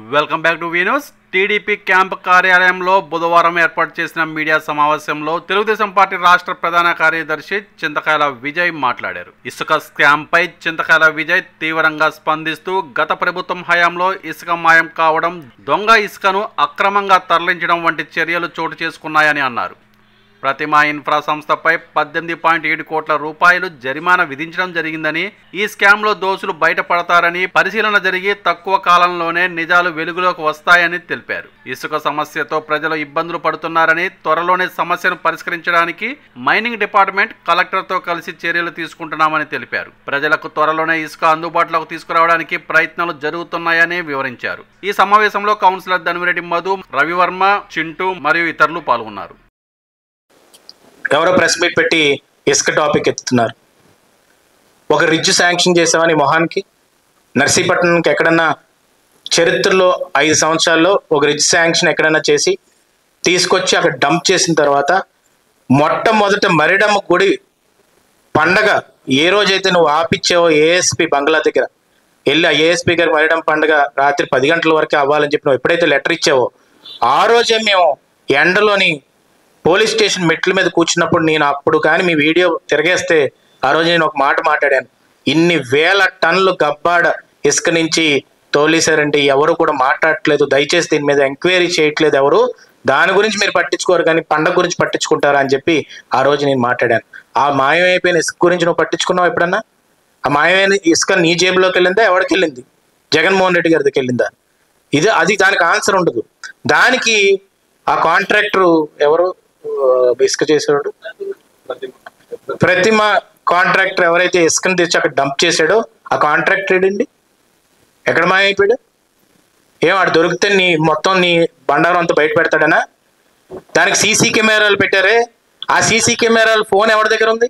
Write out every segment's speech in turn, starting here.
welcome back to వీనోస్ TDP camp కార్యాలయంలో బుధవారం ఏర్పాటు చేసిన మీడియా సమావేశంలో తెలుగుదేశం పార్టీ రాష్ట్ర ప్రధాన కార్యదర్శి చింతకాయల విజయ్ మాట్లాడారు ఇసుక స్కామ్ పై చింతకాయల విజయ్ తీవ్రంగా స్పందిస్తూ గత ప్రభుత్వం హయాంలో ఇసుక మాయం కావడం దొంగ ఇసుకను అక్రమంగా తరలించడం వంటి చర్యలు చోటు చేసుకున్నాయని అన్నారు ప్రతిమా ఇన్ఫ్రా సంస్థపై పద్దెనిమిది పాయింట్ ఏడు కోట్ల రూపాయలు జరిమానా విధించడం జరిగిందని ఈ స్కామ్లో దోషులు బయటపడతారని పరిశీలన జరిగి తక్కువ కాలంలోనే నిజాలు వెలుగులోకి వస్తాయని తెలిపారు ఇసుక సమస్యతో ప్రజలు ఇబ్బందులు పడుతున్నారని త్వరలోనే సమస్యను పరిష్కరించడానికి మైనింగ్ డిపార్ట్మెంట్ కలెక్టర్తో కలిసి చర్యలు తీసుకుంటున్నామని తెలిపారు ప్రజలకు త్వరలోనే ఇసుక అందుబాటులోకి తీసుకురావడానికి ప్రయత్నాలు జరుగుతున్నాయని వివరించారు ఈ సమావేశంలో కౌన్సిలర్ ధనిమిరెడ్డి మధు రవివర్మ చింటూ మరియు ఇతరులు పాల్గొన్నారు ఎవరో ప్రెస్ మీట్ పెట్టి ఇసుక టాపిక్ ఎత్తుతున్నారు ఒక రిడ్జ్ శాంక్షన్ చేసామని మొహానికి నర్సీపట్నంకి ఎక్కడన్నా చరిత్రలో ఐదు సంవత్సరాల్లో ఒక రిడ్జ్ శాంక్షన్ ఎక్కడన్నా చేసి తీసుకొచ్చి అక్కడ డంప్ చేసిన తర్వాత మొట్టమొదట మరిడమ్మ గుడి పండగ ఏ రోజైతే నువ్వు ఆపిచ్చావో ఏఎస్పి బంగ్లా దగ్గర వెళ్ళి ఆ ఏఎస్పి గారి మరిడం పండగ రాత్రి పది గంటల వరకు అవ్వాలని చెప్పి నువ్వు ఎప్పుడైతే లెటర్ ఇచ్చావో ఆ రోజే మేము ఎండలోని పోలీస్ స్టేషన్ మెట్ల మీద కూర్చున్నప్పుడు నేను అప్పుడు కానీ మీ వీడియో తిరగేస్తే ఆ రోజు నేను ఒక మాట మాట్లాడాను ఇన్ని వేల టన్నులు గబ్బాడ ఇసుక నుంచి తోలేశారంటే ఎవరు కూడా మాట్లాడట్లేదు దయచేసి దీని మీద ఎంక్వైరీ చేయట్లేదు ఎవరు దాని గురించి మీరు పట్టించుకోరు కానీ పండగ గురించి పట్టించుకుంటారా అని చెప్పి ఆ రోజు నేను మాట్లాడాను ఆ మాయమైపోయిన ఇసుక గురించి నువ్వు పట్టించుకున్నావు ఎప్పుడన్నా ఆ మాయమైన ఇసుక నీ జేబులోకి వెళ్ళిందా ఎవరికి వెళ్ళింది జగన్మోహన్ రెడ్డి గారి దగ్గరికి వెళ్ళిందా ఇది అది దానికి ఆన్సర్ ఉండదు దానికి ఆ కాంట్రాక్టర్ ఎవరు ఆ, ఇసుక చేసేవాడు ప్రతిమ కాంట్రాక్టర్ ఎవరైతే ఇసుకని తెచ్చి అక్కడ డంప్ చేశాడో ఆ కాంట్రాక్టర్ ఏడండి ఎక్కడ మాయమైపోయాడు ఏం వాడు దొరికితే నీ మొత్తం నీ బండారం అంతా బయట పెడతాడనా దానికి సీసీ కెమెరాలు పెట్టారే ఆ సీసీ కెమెరాల ఫోన్ ఎవరి దగ్గర ఉంది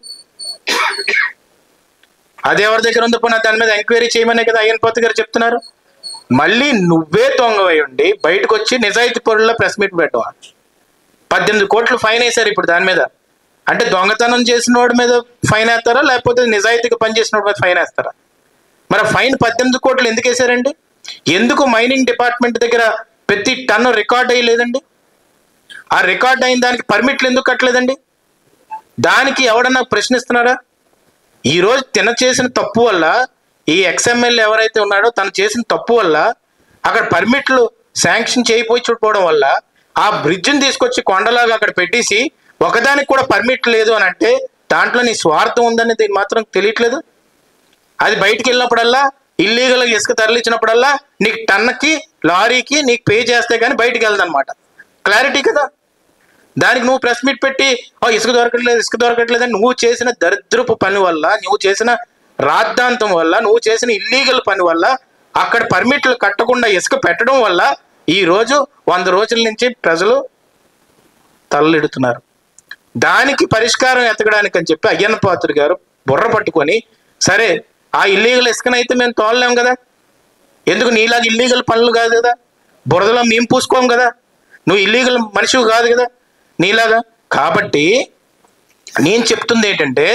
అది ఎవరి దగ్గర ఉంది పోనీ దాని మీద ఎంక్వైరీ చేయమనే కదా అయ్యన్ పోతు గారు చెప్తున్నారు మళ్ళీ నువ్వే దొంగవై ఉండి బయటకు వచ్చి నిజాయితీ పరుల్లో ప్రెస్ మీట్ పెట్టవా పద్దెనిమిది కోట్లు ఫైన్ వేశారు ఇప్పుడు దాని మీద అంటే దొంగతనం చేసిన వాడి మీద ఫైన్ వేస్తారా లేకపోతే నిజాయితీగా పనిచేసిన వాడి మీద ఫైన్ వేస్తారా మరి ఆ ఫైన్ పద్దెనిమిది కోట్లు ఎందుకు వేశారండి ఎందుకు మైనింగ్ డిపార్ట్మెంట్ దగ్గర ప్రతి టన్ను రికార్డ్ అయ్యలేదండి ఆ రికార్డ్ అయిన దానికి పర్మిట్లు ఎందుకు కట్టలేదండి దానికి ఎవడన్నా ప్రశ్నిస్తున్నారా ఈ రోజు తిన చేసిన తప్పు వల్ల ఈ ఎక్స్ఎంఎల్ ఎవరైతే ఉన్నాడో తను చేసిన తప్పు వల్ల అక్కడ పర్మిట్లు శాంక్షన్ చేయపోయి చూడపోవడం వల్ల ఆ బ్రిడ్జిని తీసుకొచ్చి కొండలాగా అక్కడ పెట్టేసి ఒకదానికి కూడా పర్మిట్ లేదు అని అంటే దాంట్లో నీ స్వార్థం ఉందని దీని మాత్రం తెలియట్లేదు అది బయటికి వెళ్ళినప్పుడల్లా ఇల్లీగల్ ఇసుక తరలించినప్పుడల్లా నీకు టన్నకి లారీకి నీకు పే చేస్తే కానీ బయటికి వెళ్ళదన్నమాట క్లారిటీ కదా దానికి నువ్వు ప్రెస్ మీట్ పెట్టి ఓ ఇసుక దొరకట్లేదు ఇసుక దొరకట్లేదు అని నువ్వు చేసిన దరిద్రపు పని వల్ల నువ్వు చేసిన రాద్ధాంతం వల్ల నువ్వు చేసిన ఇల్లీగల్ పని వల్ల అక్కడ పర్మిట్లు కట్టకుండా ఇసుక పెట్టడం వల్ల ఈ రోజు వంద రోజుల నుంచి ప్రజలు తలలిడుతున్నారు దానికి పరిష్కారం ఎతకడానికి అని చెప్పి అయ్యన్న పాత్రుడు గారు బుర్ర పట్టుకొని సరే ఆ ఇల్లీగల్ ఇసుకనైతే మేము తోలలేం కదా ఎందుకు నీలాగా ఇల్లీగల్ పనులు కాదు కదా బురదలో మేము పూసుకోం కదా నువ్వు ఇల్లీగల్ మనిషివి కాదు కదా నీలాగా కాబట్టి నేను చెప్తుంది ఏంటంటే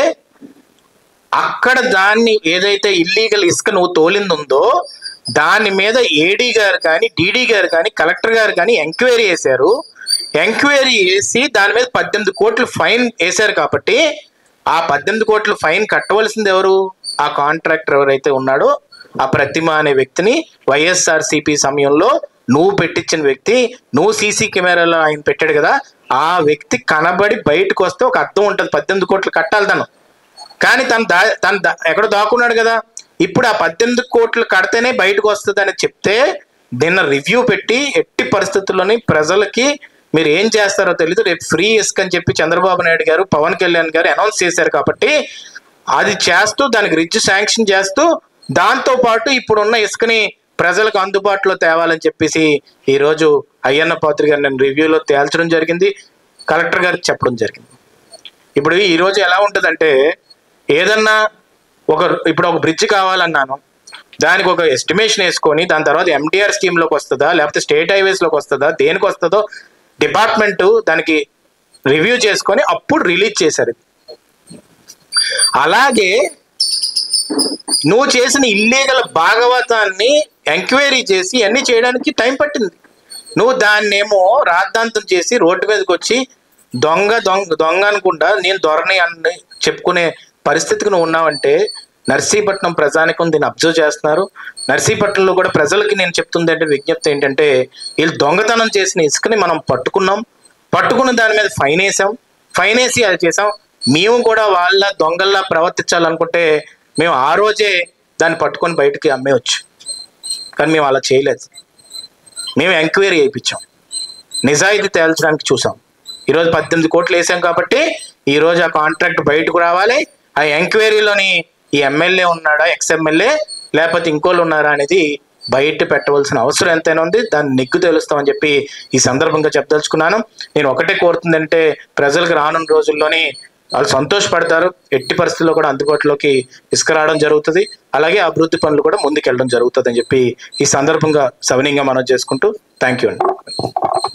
అక్కడ దాన్ని ఏదైతే ఇల్లీగల్ ఇసుక నువ్వు తోలింది ఉందో దాని మీద ఏడీ గారు కానీ డీడీ గారు కానీ కలెక్టర్ గారు కానీ ఎంక్వైరీ చేశారు ఎంక్వైరీ చేసి దాని మీద పద్దెనిమిది కోట్లు ఫైన్ వేశారు కాబట్టి ఆ పద్దెనిమిది కోట్లు ఫైన్ కట్టవలసింది ఎవరు ఆ కాంట్రాక్టర్ ఎవరైతే ఉన్నాడో ఆ ప్రతిమ అనే వ్యక్తిని వైఎస్ఆర్ సిపి సమయంలో నువ్వు పెట్టించిన వ్యక్తి నువ్వు సీసీ కెమెరాలో ఆయన పెట్టాడు కదా ఆ వ్యక్తి కనబడి బయటకు వస్తే ఒక అర్థం ఉంటుంది పద్దెనిమిది కోట్లు కట్టాలి తను కానీ తను దా తను దా ఎక్కడో దాక్కున్నాడు కదా ఇప్పుడు ఆ పద్దెనిమిది కోట్లు కడితేనే బయటకు వస్తుంది అని చెప్తే నిన్న రివ్యూ పెట్టి ఎట్టి పరిస్థితుల్లోని ప్రజలకి మీరు ఏం చేస్తారో తెలీదు రేపు ఫ్రీ ఇసుక అని చెప్పి చంద్రబాబు నాయుడు గారు పవన్ కళ్యాణ్ గారు అనౌన్స్ చేశారు కాబట్టి అది చేస్తూ దానికి రిడ్జ్ శాంక్షన్ చేస్తూ దాంతో పాటు ఇప్పుడున్న ఇసుకని ప్రజలకు అందుబాటులో తేవాలని చెప్పేసి ఈరోజు అయ్యన్న పాత్రి గారు నేను రివ్యూలో తేల్చడం జరిగింది కలెక్టర్ గారికి చెప్పడం జరిగింది ఇప్పుడు ఈ రోజు ఎలా ఉంటుందంటే ఏదన్నా ఒక ఇప్పుడు ఒక బ్రిడ్జ్ కావాలన్నాను దానికి ఒక ఎస్టిమేషన్ వేసుకొని దాని తర్వాత ఎంటీఆర్ స్కీమ్లోకి వస్తుందా లేకపోతే స్టేట్ హైవేస్లోకి వస్తుందా దేనికి వస్తుందో డిపార్ట్మెంట్ దానికి రివ్యూ చేసుకొని అప్పుడు రిలీజ్ చేశారు అలాగే నువ్వు చేసిన ఇల్లీగల్ భాగవతాన్ని ఎంక్వైరీ చేసి అన్ని చేయడానికి టైం పట్టింది నువ్వు దాన్నేమో రాద్ధాంతం చేసి రోడ్డు మీదకి వచ్చి దొంగ దొంగ దొంగ అనుకుంటా నేను దొరని అని చెప్పుకునే పరిస్థితికి నువ్వు ఉన్నావంటే నర్సీపట్నం ప్రజానికం దీన్ని అబ్జర్వ్ చేస్తున్నారు నర్సీపట్నంలో కూడా ప్రజలకి నేను చెప్తుంది అంటే విజ్ఞప్తి ఏంటంటే వీళ్ళు దొంగతనం చేసిన ఇసుకని మనం పట్టుకున్నాం పట్టుకున్న దాని మీద ఫైన్ వేసాం ఫైన్ వేసి అది చేసాం మేము కూడా వాళ్ళ దొంగల్లా ప్రవర్తించాలనుకుంటే మేము ఆ రోజే దాన్ని పట్టుకొని బయటికి అమ్మేయచ్చు కానీ మేము అలా చేయలేదు మేము ఎంక్వైరీ చేయించాం నిజాయితీ తేల్చడానికి చూసాం ఈరోజు పద్దెనిమిది కోట్లు వేసాం కాబట్టి ఈరోజు ఆ కాంట్రాక్ట్ బయటకు రావాలి ఆ ఎంక్వైరీలోని ఈ ఎమ్మెల్యే ఉన్నాడా ఎక్స్ ఎమ్మెల్యే లేకపోతే ఇంకోళ్ళు ఉన్నారా అనేది బయట పెట్టవలసిన అవసరం ఎంతైనా ఉంది దాన్ని నెగ్గు తెలుస్తామని చెప్పి ఈ సందర్భంగా చెప్పదలుచుకున్నాను నేను ఒకటే కోరుతుందంటే ప్రజలకు రానున్న రోజుల్లోని వాళ్ళు సంతోషపడతారు ఎట్టి పరిస్థితుల్లో కూడా అందుబాటులోకి ఇసుక రావడం జరుగుతుంది అలాగే అభివృద్ధి పనులు కూడా ముందుకెళ్ళడం జరుగుతుంది అని చెప్పి ఈ సందర్భంగా సవనీయంగా మనం చేసుకుంటూ థ్యాంక్ యూ అండి